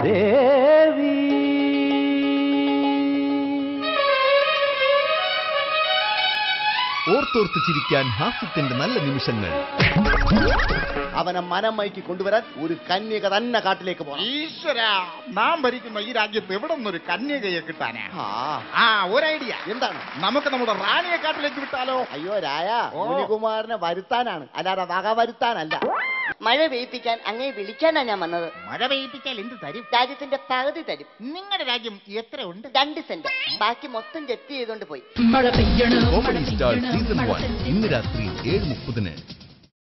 ദേവി ഓർത്തോർത്ത് ചിരിക്കാൻ ഹാസ്യത്തിന്റെ നല്ല നിമിഷങ്ങൾ അവനെ മനം മയക്കി കൊണ്ടുവരാൻ ഒരു കന്യക തന്നെ കാട്ടിലേക്ക് പോകണം ഈശ്വര നാം ഭരിക്കുന്ന ഈ രാജ്യത്ത് എവിടെ നിന്നൊരു കന്യകയെ കിട്ടാനാ ആ ആ ഒരു ഐഡിയ എന്താണ് നമുക്ക് നമ്മുടെ റാണിയെ കാട്ടിലേക്ക് വിട്ടാലോ അയ്യോ രായ ഓ. മുനികുമാരനെ വരുത്താനാണ് അല്ലാതെ വക വരുത്താനല്ല മഴ പെയ്യിപ്പിക്കാൻ അങ്ങേ വിളിക്കാനാ ഞാൻ വന്നത് മഴ പെയ്യിപ്പിച്ചാൽ എന്ത് തരും രാജ്യത്തിന്റെ പകുതി തരും നിങ്ങളുടെ രാജ്യം എത്ര ഉണ്ട് രണ്ട് സെന്റ് ബാക്കി മൊത്തം ജപ്തി ചെയ്തോണ്ട് പോയി കോമഡി സ്റ്റാർ സീസൺ വൺ ഇന്ന് രാത്രി ഏഴ് മുപ്പതിന്